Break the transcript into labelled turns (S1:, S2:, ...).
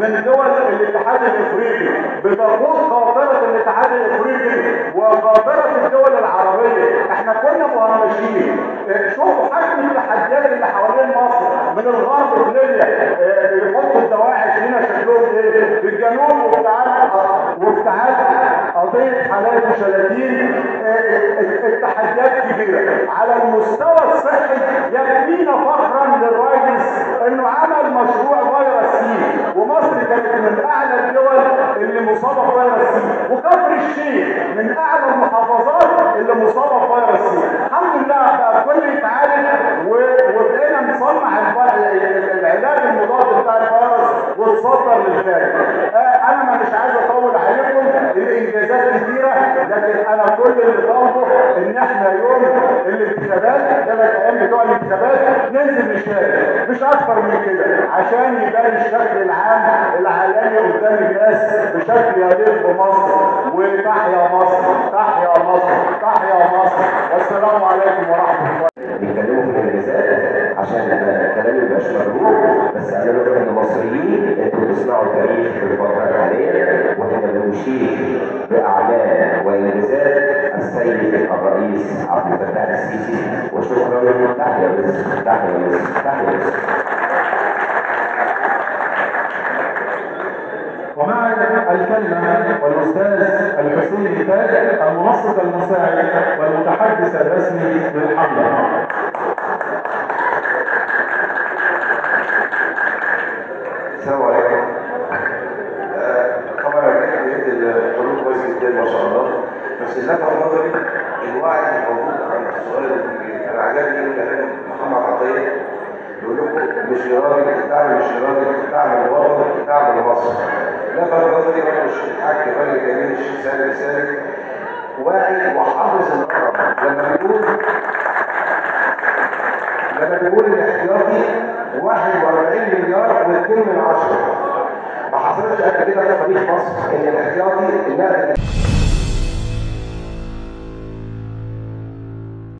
S1: من دول الاتحاد الافريقي بتقود قاطره الاتحاد الافريقي وقاطره الدول العربيه احنا كنا مهمشين اه، شوفوا حجم التحديات اللي حوالين مصر من الغرب في ليبيا اه، بيحطوا الدواعش هنا شكلهم ايه في الجنوب وابتعاد وابتعاد قضيه حالات وشلاتين اه، التحديات كبيره على المستوى الصحي يكفينا فخرا للرئيس انه عمل مشروع فيروس سي ومصر كانت من اعلى الدول اللي مصابه بفيروس سي وكفر الشيخ من اعلى المحافظات اللي مصابه بفيروس سي الحمد لله بقى الكل يتعالج و- وبقينا نصنع الف- العلاج المضاد بتاع الفيروس وتصدر للخارج آه، انا ما مش عايز اطول عليكم الانجازات كتيره لكن انا كل اللي طالبه ان احنا يوم الانتخابات ثلاث ايام بتوع الانتخابات ننزل نشارك مش اكتر من كده عشان يبان الشكل العام العالمي قدام الناس بشكل يليق بمصر وتحيا مصر تحيا مصر تحيا مصر والسلام عليكم ورحمه الله
S2: بيتكلموا في الانجازات عشان كلامي ميبقاش مجروح بس انا بقول ان المصريين انتوا بتسمعوا التاريخ في الفتره الحاليه واحنا بنشيد باعمال وانجازات السيد الرئيس عبد الفتاح السيسي وشكرا تحيا مصر تحيا مصر تحيا مصر
S3: ومع الكلمة والأستاذ الحسين التاج المنسق المساعد والمتحدث الرسمي للحملة
S4: السلام عليكم آه، طبعا انا لقيت الحلول كويس جدا ما شاء الله بس اللي لفت نظري الوعي الموجود عند السؤال اللي انا عجبني كلام محمد عطيه بيقول لكم مش لراجل الدعم مش لراجل الدعم للوطن الدعم لمصر لفت نظري وانا مش الحاج الراجل الجميل الشيخ سالم سالم واعي وحافظ الرقم لما بيقول لما بيقول الاحتياطي 41 مليار و2 من عشرة ما حصلتش قبل كده في تاريخ مصر ان الاحتياطي النقد